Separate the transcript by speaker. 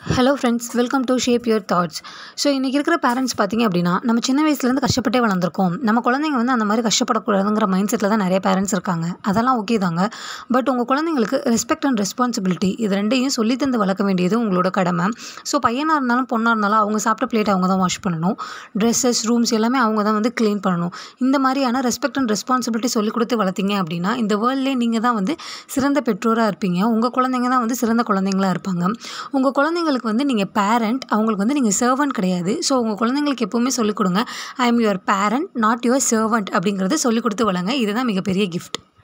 Speaker 1: hello friends welcome to shape your thoughts so இன்றைக்கி இருக்கிற parents பார்த்திங்க அப்படின்னா நம்ம சின்ன வயசுலேருந்து கஷ்டப்பட்டே வளர்ந்துருக்கோம் நம்ம குழந்தைங்க வந்து அந்த மாதிரி கஷ்டப்படக்கூடாதுங்கிற மைண்ட் செட்டில் தான் நிறைய பேரண்ட்ஸ் இருக்காங்க அதெல்லாம் ஓகே தாங்க பட் உங்கள் குழந்தைங்களுக்கு ரெஸ்பெக்ட் அண்ட் ரெஸ்பான்சிபிலிட்டி இது ரெண்டையும் சொல்லி தந்து வளர்க்க வேண்டியது உங்களோட கடமை ஸோ பையனாக இருந்தாலும் பொண்ணாக இருந்தாலும் அவங்க சாப்பிட்ட பிளேட் அவங்க தான் வாஷ் பண்ணணும் ட்ரெஸ்ஸஸ் ரூம்ஸ் எல்லாமே அவங்க தான் வந்து க்ளீன் பண்ணணும் இந்த மாதிரியான ரெஸ்பெக்ட் அண்ட் ரெஸ்பான்சிபிலிட்டி சொல்லிக் கொடுத்து வளர்த்திங்க அப்படின்னா இந்த வேர்ல்ட்லேயே நீங்கள் தான் வந்து சிறந்த பெற்றோராக இருப்பீங்க உங்கள் குழந்தைங்க தான் வந்து சிறந்த குழந்தைங்களா இருப்பாங்க உங்கள் குழந்தைங்களுக்கு வந்து நீங்கள் பேரண்ட் அவங்களுக்கு வந்து நீங்கள் சர்வன்ட் கிடையாது ஸோ உங்கள் குழந்தைங்களுக்கு எப்போவுமே சொல்லிக் கொடுங்க I am your parent not your servant அப்படிங்கிறத சொல்லிக் கொடுத்து வளங்க இதுதான் மிகப்பெரிய கிஃப்ட்